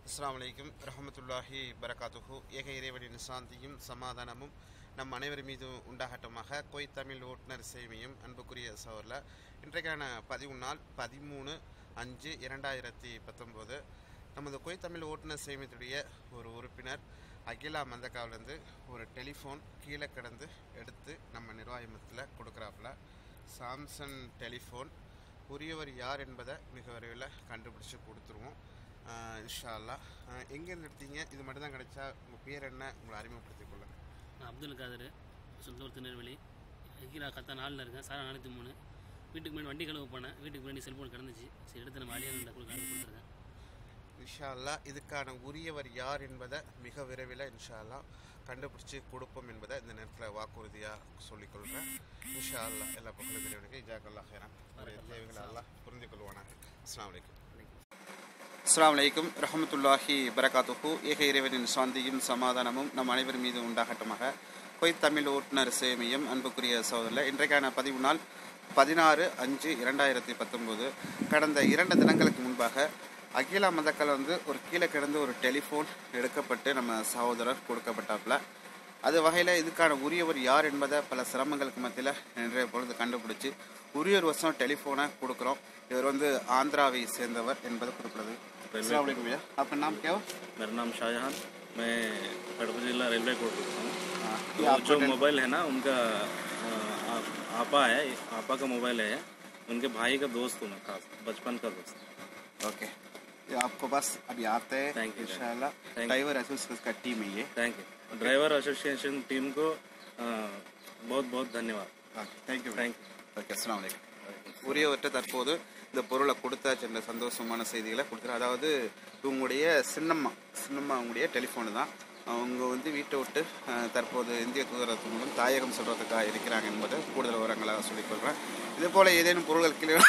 அஸ்ஸலாமு அலைக்கும் ரஹமத்துல்லாஹி பரகாத்துஹு ஏக இறைவனின் சாந்தியும் சமாதானமும் நம் அனைவர் மீதும் உண்டாகட்டுமாக கொய் தமிழ் ஓட்டுநர் சேவையும் அன்புக்குரிய சோரில் இன்றைக்கான பதிவு நாள் பதிமூணு அஞ்சு இரண்டாயிரத்தி பத்தொம்போது நமது கொய் தமிழ் ஓட்டுநர் சேமியத்துடைய ஒரு உறுப்பினர் அகிலா மந்தக்காவிலேருந்து ஒரு டெலிஃபோன் கீழே கிடந்து எடுத்து நம்ம நிர்வாகத்தில் கொடுக்குறாப்புல சாம்சங் டெலிஃபோன் உரியவர் யார் என்பதை மிக விரைவில் கண்டுபிடிச்சி கொடுத்துருவோம் ஆஹ் இன்ஷா அல்லாஹ் ஆஹ் எங்கேருந்து எடுத்தீங்க இது மட்டும் தான் கிடைச்சா உங்கள் பேர் என்ன உங்களை அறிமுகப்படுத்திக் கொள்ளுங்க நான் அப்துல் காதர் சொந்த ஊர் திருநெல்வேலி ஹிரா கத்தா நாலில் இருக்கேன் சாரா நானூற்றி மூணு வீட்டுக்கு முன்னாடி வண்டி கழுவு போனேன் வீட்டுக்கு முன்னாடி செல்ஃபோன் கிடந்துச்சு சரி எடுத்து நம்ம அழியாக கொடுக்க கொடுத்துருக்கேன் இன்ஷா அல்லாஹ் இதுக்கான உரியவர் யார் என்பதை மிக விரைவில் இன்ஷா அல்லாஹ் கண்டுபிடிச்சி கொடுப்போம் என்பதை இந்த நேரத்தில் வாக்குறுதியாக சொல்லிக்கொள்கிறேன் இன்ஷா அல்லாஹ் எல்லா பக்கங்களும் இறைவனுக்கு இஜாக்கல்லா ஹேரான் உங்களுடைய தேவைகளை அல்லாஹ் புரிந்து கொள்வானாக அஸ்ஸலாமு அலைக்கும் அஸ்லாம் வலைக்கும் ரஹமத்துல்லாஹி பரகாத்துஹு ஏக இறைவனின் சாந்தியும் சமாதானமும் நம் அனைவர் மீது உண்டாகட்டுமாக கொய் தமிழ் ஓட்டுநர் சேமியம் அன்புக்குரிய சகோதரில் இன்றைக்கான பதிவு நாள் பதினாறு அஞ்சு இரண்டாயிரத்தி பத்தொம்போது கடந்த இரண்டு தினங்களுக்கு முன்பாக அகிலா மதக்கள் வந்து ஒரு கீழே கிடந்து ஒரு டெலிஃபோன் எடுக்கப்பட்டு நம்ம சகோதரர் கொடுக்கப்பட்டாப்புல அது வகையில் இதுக்கான உரியவர் யார் என்பதை பல சிரமங்களுக்கு மத்தியில் இன்றைய பொழுது கண்டுபிடிச்சி உரியர் வருஷம் டெலிஃபோனை கொடுக்குறோம் இவர் வந்து ஆந்திராவை சேர்ந்தவர் என்பது குறிப்பிடுது अस्सलाम वालेकुम भैया आपका नाम क्या हो मेरा नाम शाहजहान मैं कड़वा जिला रेलवे कोर्ट रुकता हूँ ये तो आपका जो टेल- मोबाइल है ना उनका आ, आ- आपा है आपा का मोबाइल है उनके भाई का दोस्त हूँ मैं खास बचपन का दोस्त ओके ये आपको बस अभी आते हैं Thank you, इंशाल्लाह Thank you. ड्राइवर एसोसिएशन का टीम है ये thank you driver association team को आ, बहुत बहुत धन्यवाद தேங்க் யூ Thank ஓகே அஸ்லாம் வலைக்கம் உரியவர்கிட்ட தற்போது இந்த பொருளை கொடுத்தாச்சு என்ற சந்தோஷமான செய்திகளை கொடுத்துரு அதாவது இவங்களுடைய சின்னம்மா சின்னம்மா அவங்களுடைய டெலிஃபோனு தான் அவங்க வந்து வீட்டை விட்டு அஹ், தற்போது இந்திய தூதரகத்து மூலம் தாயகம் சொல்கிறதுக்காக இருக்கிறாங்க என்பதை கூடுதல் விவரங்களாக சொல்லிக்கொள்கிறேன் இதே போல் ஏதேனும் பொருள்கள் கீழே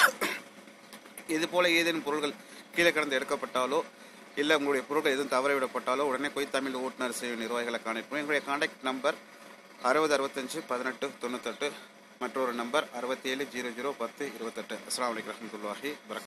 இது போல ஏதேனும் பொருள்கள் கீழே கிடந்து எடுக்கப்பட்டாலோ இல்லை உங்களுடைய பொருட்கள் எதுவும் தவறவிடப்பட்டாலோ உடனே போய் தமிழ் ஓட்டுநர் செய்யும் நிர்வாகிகளை காணிப்போம் எங்களுடைய காண்டாக்ட் நம்பர் அறுபது அறுபத்தஞ்சு பதினெட்டு தொண்ணூத்தெட்டு மற்றொரு நம்பர் அறுபத்தி ஏழு ஜீரோ ஜீரோ பத்து இருபத்தெட்டு அஸ்லாம் வலைக்கம் வரமத்துல்லாஹி வரக்